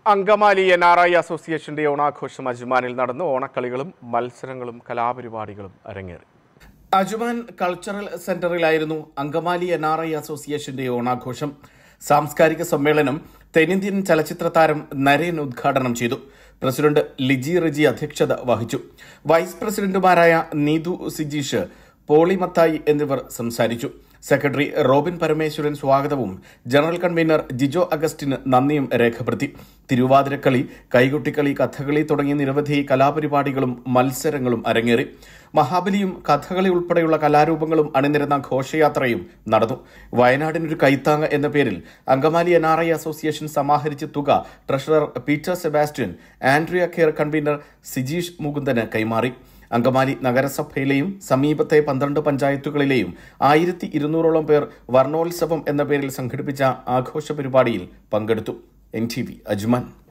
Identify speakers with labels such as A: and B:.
A: Angamaly N R I അസോസിയേഷന്റെ ഓണാഘോഷം അജ്മാനിൽ നടന്നു ഓണക്കളികളും മത്സരങ്ങളും കലാപരിപാടികളും അരങ്ങേറി
B: അജ്മാൻ കൾച്ചറൽ സെന്ററിലായിരുന്നു അങ്കമാലി എൻ ആർ ഐ അസോസിയേഷന്റെ ഓണാഘോഷം സാംസ്കാരിക സമ്മേളനം തെന്നിന്ത്യൻ ചലച്ചിത്ര താരം നരേൻ ഉദ്ഘാടനം ചെയ്തു പ്രസിഡന്റ് ലിജി റിജി അധ്യക്ഷത വഹിച്ചു വൈസ് പ്രസിഡന്റുമാരായ നീതു സിജീഷ് പോളി മത്തായി എന്നിവർ സംസാരിച്ചു സെക്രട്ടറി റോബിൻ പരമേശ്വരൻ സ്വാഗതവും ജനറൽ കൺവീനർ ജിജോ അഗസ്റ്റിന് നന്ദിയും രേഖപ്പെടുത്തി തിരുവാതിരക്കളി കൈകൊട്ടിക്കളി കഥകളി തുടങ്ങിയ നിരവധി കലാപരിപാടികളും മത്സരങ്ങളും അരങ്ങേറി മഹാബലിയും കഥകളി ഉൾപ്പെടെയുള്ള കലാരൂപങ്ങളും അണിനിരന്ന ഘോഷയാത്രയും നടന്നു വയനാടിനൊരു കൈത്താങ് എന്ന പേരിൽ Angamaly N R I association സമാഹരിച്ച തുക treasurer Peter Sebastian Andrea care convener Sijeesh മുകുന്ദന് കൈമാറി അങ്കമാലി നഗരസഭയിലെയും സമീപത്തെ പന്ത്രണ്ട് പഞ്ചായത്തുകളിലെയും ആയിരത്തി ഇരുന്നൂറോളം പേർ വർണ്ണോത്സവം എന്ന പേരിൽ സംഘടിപ്പിച്ച ആഘോഷ പരിപാടിയിൽ പങ്കെടുത്തു എൻ ടി വി അജ്മാൻ